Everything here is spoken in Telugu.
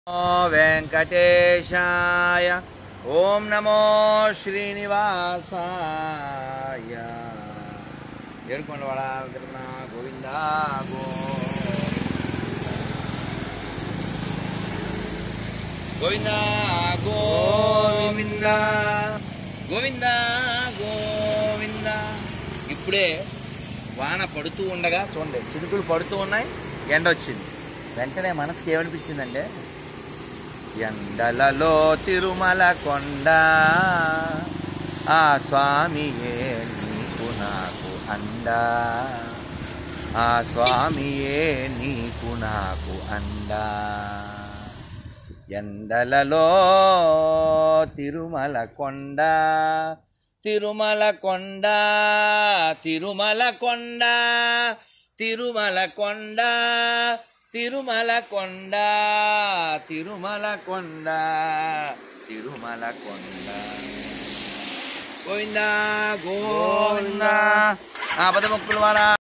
వెంకటేశాయ ఓం నమో శ్రీనివాసాయ ఏడుకొండవాడ వెంకటరమణ గోవింద గో గోవింద గోవింద గోవింద గోవింద ఇప్పుడే వాన పడుతూ ఉండగా చూడండి చినుకులు పడుతూ ఉన్నాయి ఎండ వచ్చింది వెంటనే మనసుకి ఏమనిపించిందంటే ఎండలలో తిరుమల కొండ ఆ స్వామియే నీకు నాకు అండా ఆ స్వామియే నీకు నాకు అండా ఎండలలో తిరుమల కొండ తిరుమల కొండ తిరుమల కొండ తిరుమల కొండ తిరుమల కొండ తిరుమల కొండ తిరుమల కొండ గోవింద గోవింద ఆ పదముక్కుల వాడా